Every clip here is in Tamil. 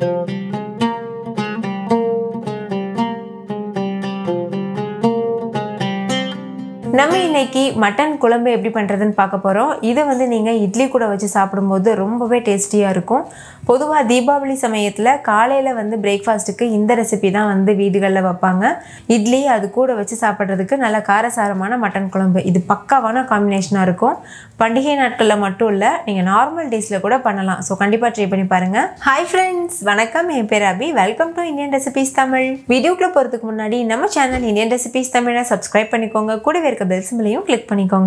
நம்ம இன்னைக்கு மட்டன் குழம்பு எப்படி பண்ணுறதுன்னு பார்க்க போகிறோம் இதை வந்து நீங்கள் இட்லி கூட வச்சு சாப்பிடும்போது ரொம்பவே டேஸ்டியாக இருக்கும் பொதுவாக தீபாவளி சமயத்தில் காலையில் வந்து பிரேக்ஃபாஸ்ட்டுக்கு இந்த ரெசிபி தான் வந்து வீடுகளில் வைப்பாங்க இட்லி அது கூட வச்சு சாப்பிட்றதுக்கு நல்ல காரசாரமான மட்டன் குழம்பு இது பக்காவான காம்பினேஷனாக இருக்கும் பண்டிகை நாட்களில் மட்டும் இல்லை நீங்கள் நார்மல் டேஸில் கூட பண்ணலாம் ஸோ கண்டிப்பாக ட்ரை பண்ணி பாருங்கள் ஹாய் ஃப்ரெண்ட்ஸ் வணக்கம் என் பேர் Abhi welcome to Indian recipes Tamil வீடியோக்குள்ளே போகிறதுக்கு முன்னாடி நம்ம சேனல் இந்தியன் ரெசிபிஸ் தமிழை சப்ஸ்கிரைப் பண்ணிக்கோங்க கூடவே இருக்க பெல் சிம்பிளையும் கிளிக் பண்ணிக்கோங்க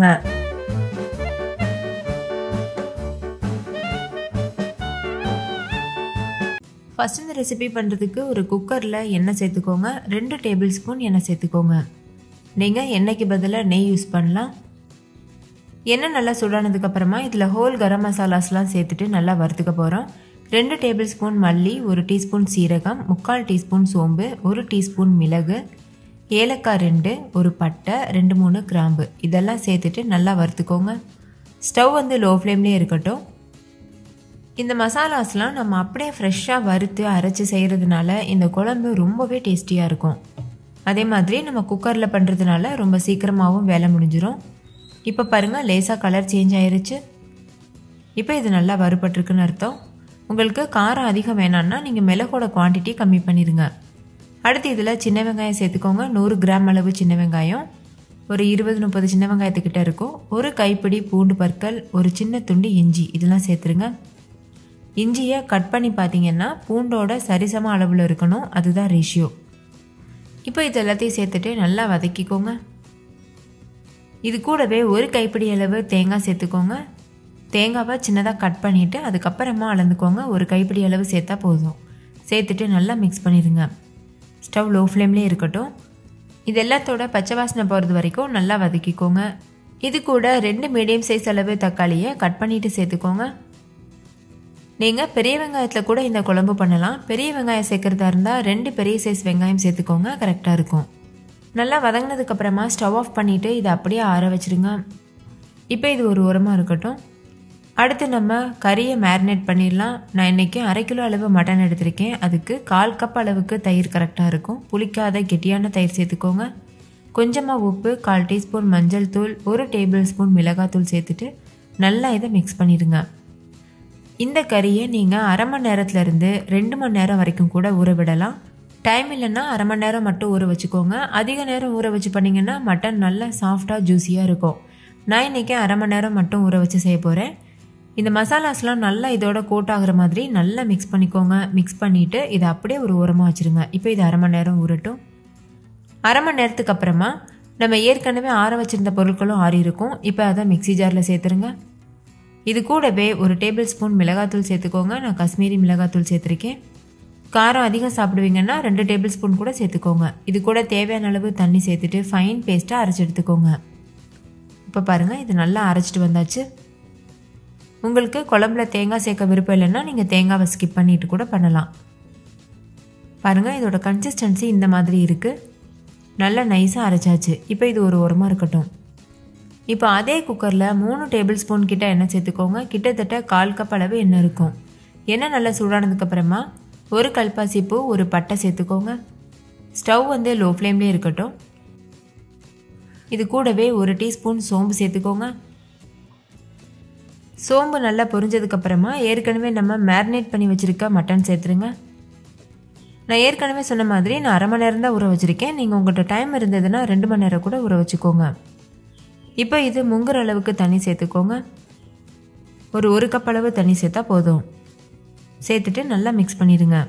ஃபஸ்ட் இந்த ரெசிபி பண்ணுறதுக்கு ஒரு குக்கரில் எண்ணெய் சேர்த்துக்கோங்க ரெண்டு டேபிள் ஸ்பூன் எண்ணெய் சேர்த்துக்கோங்க நீங்கள் எண்ணெய்க்கு பதிலாக நெய் யூஸ் பண்ணலாம் எண்ணெய் நல்லா சுடானதுக்கப்புறமா இதில் ஹோல் கரம் மசாலாஸ்லாம் சேர்த்துட்டு நல்லா வறுத்துக்க போகிறோம் ரெண்டு டேபிள் ஸ்பூன் மல்லி ஒரு டீஸ்பூன் சீரகம் முக்கால் டீஸ்பூன் சோம்பு ஒரு டீஸ்பூன் மிளகு ஏலக்காய் ரெண்டு ஒரு பட்டை ரெண்டு மூணு கிராம்பு இதெல்லாம் சேர்த்துட்டு நல்லா வறுத்துக்கோங்க ஸ்டவ் வந்து லோ ஃப்ளேம்லேயே இருக்கட்டும் இந்த மசாலாஸ்லாம் நம்ம அப்படியே ஃப்ரெஷ்ஷாக வறுத்து அரைச்சி செய்கிறதுனால இந்த குழம்பு ரொம்பவே டேஸ்டியாக இருக்கும் அதே மாதிரி நம்ம குக்கரில் பண்ணுறதுனால ரொம்ப சீக்கிரமாகவும் வேலை முடிஞ்சிடும் இப்போ பாருங்கள் லேசாக கலர் சேஞ்ச் ஆயிருச்சு இப்போ இது நல்லா வறுபட்டிருக்குன்னு அர்த்தம் உங்களுக்கு காரம் அதிகம் வேணான்னா நீங்கள் மிளகோட குவான்டிட்டி கம்மி பண்ணிடுங்க அடுத்து இதில் சின்ன வெங்காயம் சேர்த்துக்கோங்க நூறு கிராம் அளவு சின்ன வெங்காயம் ஒரு இருபது முப்பது சின்ன வெங்காயத்துக்கிட்ட இருக்கும் ஒரு கைப்பிடி பூண்டு பற்கள் ஒரு சின்ன துண்டு இஞ்சி இதெல்லாம் சேர்த்துருங்க இஞ்சியை கட் பண்ணி பார்த்தீங்கன்னா பூண்டோட சரிசம அளவில் இருக்கணும் அதுதான் ரேஷியோ இப்போ இது எல்லாத்தையும் சேர்த்துட்டு நல்லா வதக்கிக்கோங்க இது கூடவே ஒரு கைப்பிடி அளவு தேங்காய் சேர்த்துக்கோங்க தேங்காவை சின்னதாக கட் பண்ணிவிட்டு அதுக்கப்புறமா அளந்துக்கோங்க ஒரு கைப்பிடி அளவு சேர்த்தா போதும் சேர்த்துட்டு நல்லா மிக்ஸ் பண்ணிடுங்க ஸ்டவ் லோ ஃப்ளேம்லேயே இருக்கட்டும் இது எல்லாத்தோட பச்சை வாசனை போகிறது வரைக்கும் நல்லா வதக்கிக்கோங்க இது கூட ரெண்டு மீடியம் சைஸ் அளவு தக்காளியை கட் பண்ணிவிட்டு சேர்த்துக்கோங்க நீங்கள் பெரிய வெங்காயத்தில் கூட இந்த குழம்பு பண்ணலாம் பெரிய வெங்காயம் சேர்க்குறதா இருந்தால் ரெண்டு பெரிய சைஸ் வெங்காயம் சேர்த்துக்கோங்க கரெக்டாக இருக்கும் நல்லா வதங்கினதுக்கப்புறமா ஸ்டவ் ஆஃப் பண்ணிவிட்டு இதை அப்படியே ஆற வச்சுருங்க இப்போ இது ஒரு உரமாக இருக்கட்டும் அடுத்து நம்ம கறியை மேரினேட் பண்ணிடலாம் நான் இன்றைக்கி அரை கிலோ அளவு மட்டன் எடுத்திருக்கேன் அதுக்கு கால் கப் அளவுக்கு தயிர் கரெக்டாக இருக்கும் புளிக்காத கெட்டியான தயிர் சேர்த்துக்கோங்க கொஞ்சமாக உப்பு கால் டீஸ்பூன் மஞ்சள் தூள் ஒரு டேபிள் ஸ்பூன் மிளகாத்தூள் சேர்த்துட்டு நல்லா இதை மிக்ஸ் பண்ணிடுங்க இந்த கறியை நீங்கள் அரை மணி நேரத்துலேருந்து ரெண்டு மணி நேரம் வரைக்கும் கூட ஊற விடலாம் டைம் இல்லைன்னா அரை மணி நேரம் மட்டும் ஊற வச்சுக்கோங்க அதிக நேரம் ஊற வச்சு பண்ணிங்கன்னா மட்டன் நல்லா சாஃப்டாக ஜூஸியாக இருக்கும் நான் இன்றைக்கி அரை மணி நேரம் மட்டும் ஊற வச்சு செய்ய போகிறேன் இந்த மசாலாஸ்லாம் நல்லா இதோட கோட் ஆகுற மாதிரி நல்லா மிக்ஸ் பண்ணிக்கோங்க மிக்ஸ் பண்ணிவிட்டு இதை அப்படியே ஒரு ஓரமாக வச்சுருங்க இப்போ இது அரை மணி நேரம் ஊறட்டும் அரை மணி நேரத்துக்கு அப்புறமா நம்ம ஏற்கனவே ஆற வச்சுருந்த பொருட்களும் ஆறி இருக்கும் இப்போ அதை மிக்சி ஜாரில் சேர்த்துருங்க இது கூடவே ஒரு டேபிள் ஸ்பூன் மிளகாத்தூள் சேர்த்துக்கோங்க நான் காஷ்மீரி மிளகாத்தூள் சேர்த்துருக்கேன் காரம் அதிகம் சாப்பிடுவீங்கன்னா ரெண்டு டேபிள் ஸ்பூன் கூட சேர்த்துக்கோங்க இது கூட தேவையான அளவு தண்ணி சேர்த்துட்டு ஃபைன் பேஸ்ட்டாக அரைச்சி எடுத்துக்கோங்க இப்போ பாருங்கள் இது நல்லா அரைச்சிட்டு வந்தாச்சு உங்களுக்கு குழம்புல தேங்காய் சேர்க்க விருப்பம் இல்லைன்னா நீங்கள் தேங்காவை ஸ்கிப் பண்ணிட்டு கூட பண்ணலாம் பாருங்கள் இதோட கன்சிஸ்டன்சி இந்த மாதிரி இருக்குது நல்லா நைஸாக அரைச்சாச்சு இப்போ இது ஒரு உரமாக இருக்கட்டும் இப்போ அதே குக்கரில் மூணு டேபிள் ஸ்பூன் கிட்ட எண்ணெய் சேர்த்துக்கோங்க கிட்டத்தட்ட கால் கப் அளவு எண்ணெய் இருக்கும் எண்ணெய் நல்லா சூடானதுக்கப்புறமா ஒரு கல்பாசி பூ ஒரு பட்டை சேர்த்துக்கோங்க ஸ்டவ் வந்து லோ ஃப்ளேம்லேயே இருக்கட்டும் இது கூடவே ஒரு டீஸ்பூன் சோம்பு சேர்த்துக்கோங்க சோம்பு நல்லா பொரிஞ்சதுக்கப்புறமா ஏற்கனவே நம்ம மேரினேட் பண்ணி வச்சுருக்க மட்டன் சேர்த்துருங்க நான் ஏற்கனவே சொன்ன மாதிரி நான் அரை மணி நேரம் தான் ஊற வச்சுருக்கேன் நீங்கள் உங்கள்கிட்ட டைம் இருந்ததுன்னா ரெண்டு மணி நேரம் கூட ஊற வச்சுக்கோங்க இப்போ இது முங்குற அளவுக்கு தண்ணி சேர்த்துக்கோங்க ஒரு ஒரு கப் அளவு தண்ணி சேர்த்தா போதும் சேர்த்துட்டு நல்லா மிக்ஸ் பண்ணிடுங்க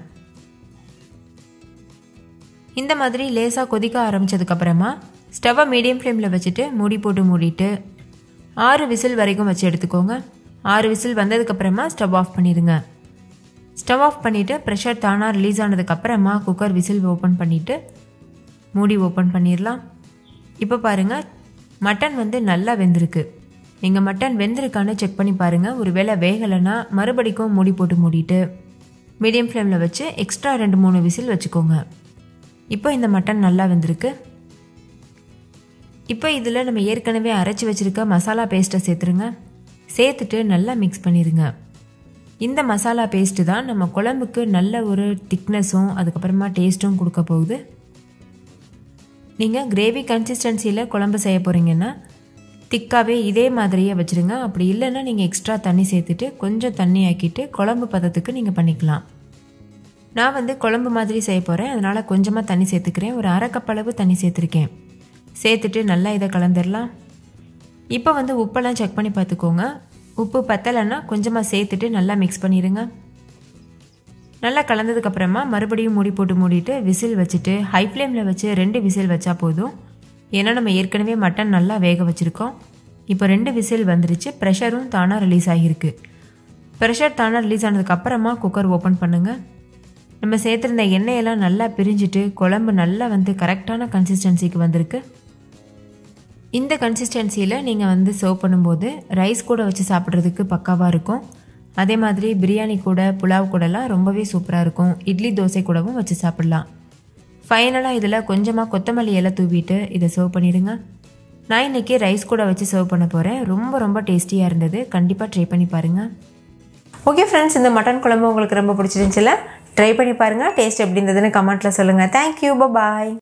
இந்த மாதிரி லேசாக கொதிக்க ஆரம்பித்ததுக்கப்புறமா ஸ்டவ்வை மீடியம் ஃப்ளேமில் வச்சுட்டு மூடி போட்டு மூடிட்டு ஆறு விசில் வரைக்கும் வச்சு எடுத்துக்கோங்க ஆறு விசில் வந்ததுக்கப்புறமா ஸ்டவ் ஆஃப் பண்ணிடுங்க ஸ்டவ் ஆஃப் பண்ணிவிட்டு ப்ரெஷர் தானாக ரிலீஸ் ஆனதுக்கப்புறமா குக்கர் விசில் ஓப்பன் பண்ணிவிட்டு மூடி ஓப்பன் பண்ணிடலாம் இப்போ பாருங்கள் மட்டன் வந்து நல்லா வெந்திருக்கு நீங்கள் மட்டன் வெந்திருக்கான்னு செக் பண்ணி பாருங்கள் ஒரு வேளை வேகலைன்னா மறுபடிக்கும் மூடி போட்டு மூடிட்டு மீடியம் ஃப்ளேமில் வச்சு எக்ஸ்ட்ரா ரெண்டு மூணு விசில் வச்சுக்கோங்க இப்போ இந்த மட்டன் நல்லா வெந்திருக்கு இப்போ இதில் நம்ம ஏற்கனவே அரைச்சி வச்சுருக்க மசாலா பேஸ்ட்டை சேர்த்துருங்க சேர்த்துட்டு நல்லா மிக்ஸ் பண்ணிடுங்க இந்த மசாலா பேஸ்ட்டு தான் நம்ம குழம்புக்கு நல்ல ஒரு திக்னஸும் அதுக்கப்புறமா டேஸ்ட்டும் கொடுக்க போகுது நீங்கள் கிரேவி கன்சிஸ்டன்சியில் குழம்பு செய்ய போகிறீங்கன்னா திக்காகவே இதே மாதிரியே வச்சுருங்க அப்படி இல்லைன்னா நீங்கள் எக்ஸ்ட்ரா தண்ணி சேர்த்துட்டு கொஞ்சம் தண்ணி ஆக்கிட்டு குழம்பு பதத்துக்கு நீங்கள் பண்ணிக்கலாம் நான் வந்து குழம்பு மாதிரி செய்ய போகிறேன் அதனால் கொஞ்சமாக தண்ணி சேர்த்துக்கிறேன் ஒரு அரை கப் அளவு தண்ணி சேர்த்துருக்கேன் சேர்த்துட்டு நல்லா இதை கலந்துடலாம் இப்போ வந்து உப்பெல்லாம் செக் பண்ணி பார்த்துக்கோங்க உப்பு பத்தலைன்னா கொஞ்சமாக சேர்த்துட்டு நல்லா மிக்ஸ் பண்ணிடுங்க நல்லா கலந்ததுக்கப்புறமா மறுபடியும் மூடி போட்டு மூடிட்டு விசில் வச்சுட்டு ஹை ஃப்ளேமில் வச்சு ரெண்டு விசில் வச்சா போதும் ஏன்னா நம்ம ஏற்கனவே மட்டன் நல்லா வேக வச்சுருக்கோம் இப்போ ரெண்டு விசில் வந்துருச்சு ப்ரெஷரும் தானாக ரிலீஸ் ஆகியிருக்கு ப்ரெஷர் தானாக ரிலீஸ் ஆனதுக்கப்புறமா குக்கர் ஓப்பன் பண்ணுங்கள் நம்ம சேர்த்துருந்த எண்ணெயெல்லாம் நல்லா பிரிஞ்சுட்டு குழம்பு நல்லா வந்து கரெக்டான கன்சிஸ்டன்சிக்கு வந்திருக்கு இந்த கன்சிஸ்டன்சியில் நீங்கள் வந்து சர்வ் பண்ணும்போது ரைஸ் கூட வச்சு சாப்பிட்றதுக்கு பக்காவாக இருக்கும் அதே மாதிரி பிரியாணி கூட புலாவ் கூடலாம் ரொம்பவே சூப்பராக இருக்கும் இட்லி தோசை கூடவும் வச்சு சாப்பிட்லாம் ஃபைனலாக இதில் கொஞ்சமாக கொத்தமல்லி இலை தூவிட்டு இதை சர்வ் பண்ணிடுங்க நான் இன்றைக்கி ரைஸ் கூட வச்சு சர்வ் பண்ண போகிறேன் ரொம்ப ரொம்ப டேஸ்டியாக இருந்தது கண்டிப்பாக ட்ரை பண்ணி பாருங்கள் ஓகே ஃப்ரெண்ட்ஸ் இந்த மட்டன் குழம்பு உங்களுக்கு ரொம்ப பிடிச்சிருந்துச்சுல ட்ரை பண்ணி பாருங்கள் டேஸ்ட் எப்படி இருந்ததுன்னு கமெண்ட்டில் சொல்லுங்கள் தேங்க்யூ பாய்